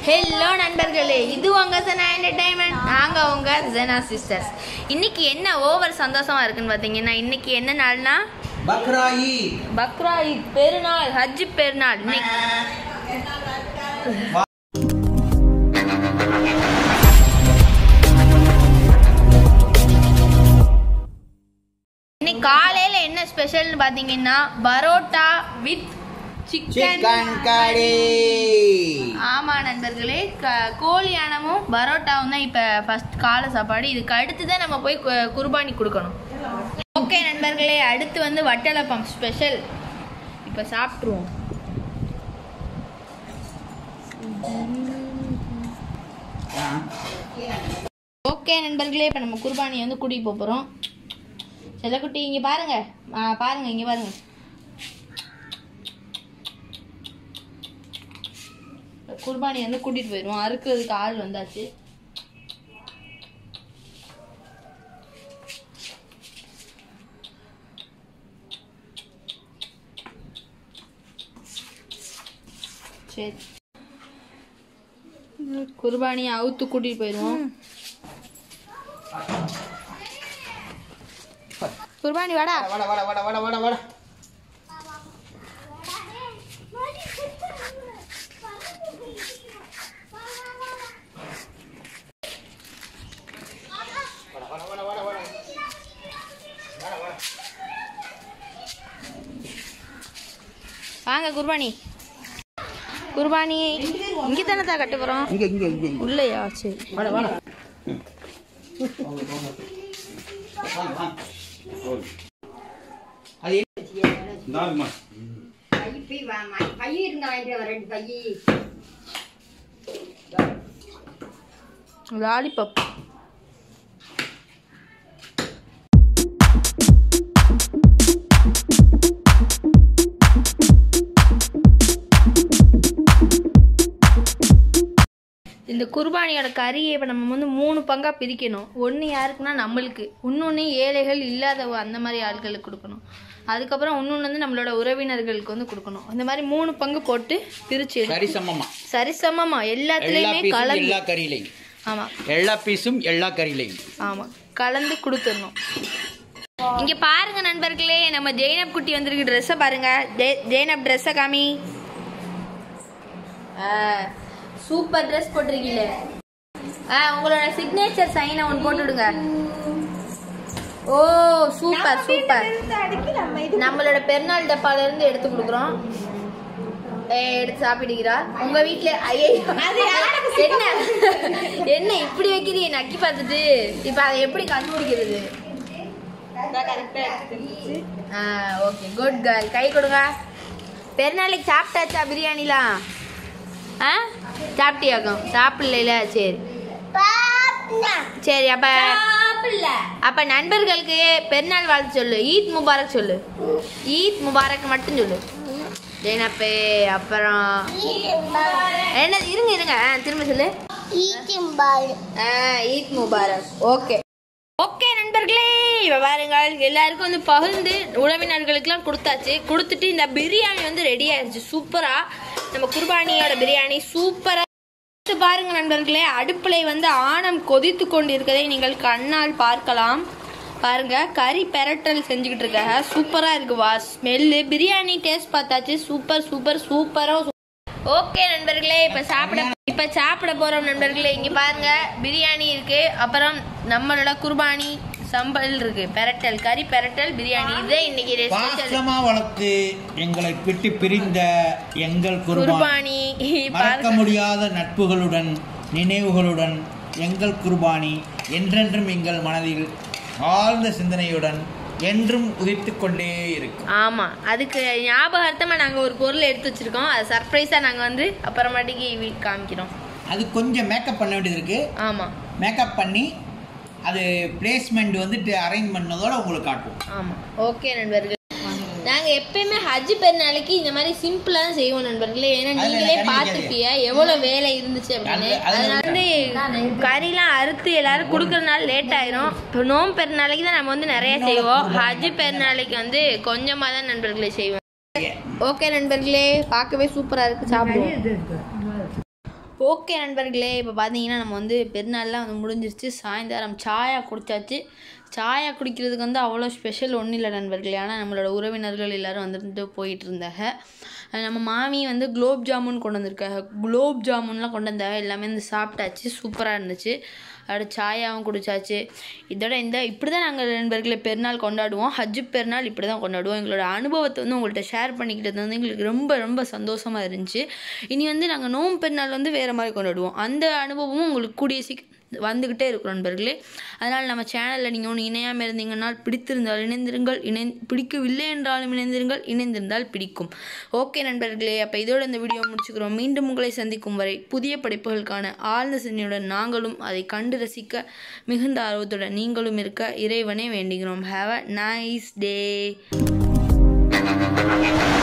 Hello நண்பர்களே இது உங்க ஜெனா என்டர்டைன்மெண்ட் நாங்க உங்க ஜெனா சிஸ்டர்ஸ் இன்னைக்கு என்ன ஓவர் சந்தோஷமா இருக்குன்னு பாத்தீங்கன்னா இன்னைக்கு என்ன நாள்னா பக்ராயி பக்ராயித் பெருநாள் ஹஜ் பெருநாள் இன்னைக்கு இன்னைக்கு காலையில என்ன ஸ்பெஷல்னு பாத்தீங்கன்னா பரோட்டா வித் சிக்கன் சிக்கன் கறி ஆமா நண்பர்களே க- கோழி ஆனமும் பரோட்டாவும் தான் இப்ப ஃபர்ஸ்ட் காலை சாப்பாடு இதுக்கு அடுத்து தான் நம்ம போய் கு- குர்பானி கொடுக்கணும் ஓகே நண்பர்களே அடுத்து வந்து வட்டலப்பம் ஸ்பெஷல் இப்ப சாப்பிட்ருவோம் ஓகே நண்பர்களே இப்ப நம்ம குர்பானி வந்து கூட்டிட்டு போப் போறோம் செல்லக்குட்டி இங்க பாருங்க ஆ, பாருங்க இங்க பாருங்க குர்பானி வந்து கூட்டிட்டு போயிடுவோம் அறுக்கிறதுக்கு ஆள் வந்தாச்சு சரி குர்பானியை அவுத்து கூட்டிட்டு போயிடுவோம் குர்பானி வாடா வட வட வட வட வட வட வாங்க குர்பானி குர்பானி இங்கே தானே தான் கட்ட போகிறோம் இங்க இங்க இங்க இங்க. உள்ளையா சரி வட வட அது இந்தாங்கம்மா லாலிபப் இந்த குர்பானியோட கறியை இப்போ நம்ம வந்து மூணு பங்காக பிரிக்கணும் ஒன்று யாருக்குன்னா நம்மளுக்கு இன்னொன்று ஏழைகள் இல்லாத அந்த மாதிரி ஆட்களுக்கு கொடுக்கணும் அதுக்கப்புறம் இன்னொன்று வந்து நம்மளோட உறவினர்களுக்கு வந்து கொடுக்கணும் அந்த மாதிரி மூணு பங்கு போட்டு பிரிச்சு எடுத்து- சரிசமமா சரிசமமா எல்லா எல்லாத்துலேயுமே பீஸும் கலந்து எல்லா கறியிலையும் ஆமாம் எல்லா பீஸும் எல்லா கறியிலையும் ஆமா கலந்து கொடுத்துடணும் இங்க பாருங்க நண்பர்களே நம்ம ஜெயனப் குட்டி வந்திருக்கு ட்ரெஸ்ஸை பாருங்க ஜெய- ஜெயனப் ட்ரெஸ்ஸை காமி சூப்பர் ட்ரெஸ் போட்டிருக்கீங்களே ஆ உங்களோட சிக்னேச்சர் சைனை ஒன்று போட்டு விடுங்க ஓ சூப்பர் சூப்பர் நம்மளோட பெருநாள் டப்பால இருந்து எடுத்து கொடுக்குறோம் ஏ, எடுத்து சாப்பிடுகிறா உங்க வீட்ல ஐயோ என்ன என்ன இப்படி வைக்கிறீங்க நக்கி பார்த்துட்டு இப்ப அதை எப்படி கண்டுபிடிக்கிறது ஆ ஓகே குட் கேர்ள் கை கொடுங்க பெருநாளைக்கு சாப்பிட்டாச்சா பிரியாணிலாம் ஆ சாப்பிட்டியாக்கும் சாப்பிடல சரி சரி அப்ப அப்ப நண்பர்களுக்கு பெருநாள் வாழ்த்து சொல்லு ஈத் முபாரக் சொல்லு ஈத் முபாரக் மட்டும் சொல்லு ஜெயனப்பே அப்புறம் என்ன இருங்க இருங்க ஆ, திரும்ப சொல்லு ஆ, ஈத் முபாரக் ஓகே ஓகே நண்பர்களே இப்ப பாருங்கள் எல்லாருக்கும் வந்து பகிர்ந்து உறவினர்களுக்கெல்லாம் கொடுத்தாச்சு கொடுத்துட்டு இந்த பிரியாணி வந்து ரெடி ஆயிடுச்சு சூப்பரா நம்ம குர்பானியோட பிரியாணி சூப்பரா அடுத்து பாருங்க நண்பர்களே அடுப்பிலை வந்து ஆணம் கொதித்து கொண்டிருக்கதை நீங்கள் கண்ணால் பார்க்கலாம் பாருங்க கறி பெரட்டல் செஞ்சுக்கிட்டு இருக்காங்க சூப்பரா இருக்கு வா ஸ்மெல்லு பிரியாணி டேஸ்ட் பார்த்தாச்சு சூப்பர் சூப்பர் சூப்பரா ஓகே நண்பர்களே இப்ப சாப்பிட இப்ப சாப்பிட போறோம் நண்பர்களே இங்க பாருங்க பிரியாணி இருக்கு அப்புறம் நம்மளோட குர்பானி சம்பல் இருக்கு பெரட்டல் கறி பெரட்டல் பிரியாணி இதே இன்னைக்கு ஸ்பெஷல் பாசமா வளர்த்து எங்களை விட்டு பிரிந்த எங்கள் குருபான் குர்பானி மறக்க பாருங்க முடியாத நட்புகளுடன் நினைவுகளுடன் எங்கள் குர்பானி என்றென்றும் எங்கள் மனதில் ஆழ்ந்த சிந்தனையுடன் என்றும் உதித்துக் கொண்டே இருக்கும் ஆமா அதுக்கு ஞாபகார்த்தமா நாங்க ஒரு பொருள் எடுத்து வச்சிருக்கோம் அது சர்ப்ரைஸா நாங்க வந்து அப்புறமாட்டிக்கு வீ- காமிக்கிறோம் அது கொஞ்சம் மேக்கப் பண்ண வேண்டியது இருக்கு ஆமா மேக்கப் பண்ணி அது பிளேஸ்மெண்ட் வந்துட்டு அரேஞ்ச் பண்ணதோட உங்களுக்கு காட்டுவோம் ஆமா ஓகே நண்பர்கள் நாங்க எப்பயுமே ஹஜ் பெருநாளைக்கு இந்த மாதிரி சிம்பிளா தான் செய்வோம் நண்பர்களே ஏன்னா அதுல நீங்களே கறி பார்த்துருப்பீங்க எவ்வளவு வேலை இருந்துச்சு அப்படின்னு அது- அது அதனால வந்து கறிலாம் அறுத்து எல்லாரும் கொடுக்கறதுனால லேட் ஆயிரும் இப்போ நோம்பு பெருநாளைக்கு தான் நம்ம வந்து நிறைய செய்வோம் ஹஜ் பெருநாளைக்கு வந்து கொஞ்சமா தான் நண்பர்களே செய்வோம் ஓகே நண்பர்களே பார்க்கவே சூப்பரா இருக்கு சாப்பிடுவோம் ஓகே நண்பர்களே இப்போ பார்த்தீங்கன்னா நம்ம வந்து பெருநாள்லாம் வந்து முடிஞ்சிருச்சு சாயந்தரம் சாயா குடிச்சாச்சு சாயா குடிக்கிறதுக்கு வந்து அவ்வளோ ஸ்பெஷல் ஒன்றும் இல்லை நண்பர்களே ஆனால் நம்மளோட உறவினர்கள் எல்லாரும் வந்துட்டு போயிட்டு இருந்தாங்க அஹ் நம்ம மாமி வந்து குலோப் ஜாமுன் கொண்டு வந்திருக்காங்க குலோப் ஜாமுன்லாம் கொண்டு வந்தாங்க எல்லாமே வந்து சாப்பிட்டாச்சு சூப்பராக இருந்துச்சு அடுத்து சாயாவும் குடிச்சாச்சு இதோட இந்த இப்படி தான் நாங்கள் நண்பர்களை பெருநாள் கொண்டாடுவோம் ஹஜ்ஜு பெருநாள் இப்படி தான் கொண்டாடுவோம் எங்களோட அனுபவத்தை வந்து உங்கள்கிட்ட ஷேர் பண்ணிக்கிட்டது வந்து எங்களுக்கு ரொம்ப ரொம்ப சந்தோஷமாக இருந்துச்சு இனி வந்து நாங்கள் நோம்பு பெருநாள் வந்து வேறு மாதிரி கொண்டாடுவோம் அந்த அனுபவமும் உங்களுக்கு கூடிய சீக்கிரம் வந்துக்கிட்டே இருக்கும் நண்பர்களே அதனால் நம்ம சேனலில் நீங்கள் ஒன்று இணையாமல் இருந்தீங்கன்னால் பிடித்திருந்தால் இணைந்திருங்கள் இணை பிடிக்கவில்லை என்றாலும் இணைந்திருங்கள் இணைந்திருந்தால் பிடிக்கும் ஓகே நண்பர்களே அப்போ இதோட இந்த வீடியோ முடிச்சுக்கிறோம் மீண்டும் உங்களை சந்திக்கும் வரை புதிய படைப்புகளுக்கான ஆழ்ந்த சிந்தனையுடன் நாங்களும் அதை கண்டு ரசிக்க மிகுந்த ஆர்வத்துடன் நீங்களும் இருக்க இறைவனே வேண்டுகிறோம் ஹாவ் அ நைஸ் டே